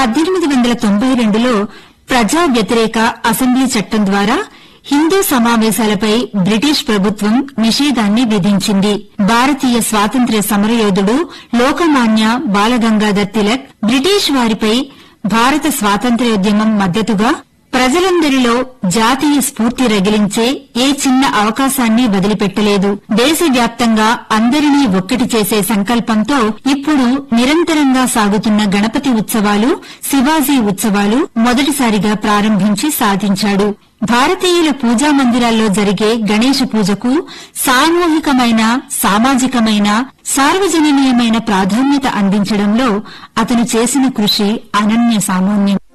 పద్దెనిమిది వందల తొంభై రెండులో ప్రజా వ్యతిరేక అసెంబ్లీ చట్టం ద్వారా హిందూ సమావేశాలపై బ్రిటిష్ ప్రభుత్వం నిషేధాన్ని విధించింది భారతీయ స్వాతంత్ర్య సమరయోధుడు లోకమాన్య బాలగంగాధర్ తిలక్ బ్రిటిష్ వారిపై భారత స్వాతంత్ర్యోద్యమం మద్దతుగా ప్రజలందరిలో జాతీయ స్ఫూర్తి రగిలించే ఏ చిన్న అవకాశాన్ని వదిలిపెట్టలేదు దేశవ్యాప్తంగా అందరినీ ఒక్కటి చేసే సంకల్పంతో ఇప్పుడు నిరంతరంగా సాగుతున్న గణపతి ఉత్సవాలు శివాజీ ఉత్సవాలు మొదటిసారిగా ప్రారంభించి సాధించాడు భారతీయుల పూజా మందిరాల్లో జరిగే గణేష పూజకు సామూహికమైన సామాజికమైన సార్వజనీయమైన ప్రాధాన్యత అందించడంలో అతను చేసిన కృషి అనన్య సామాన్యం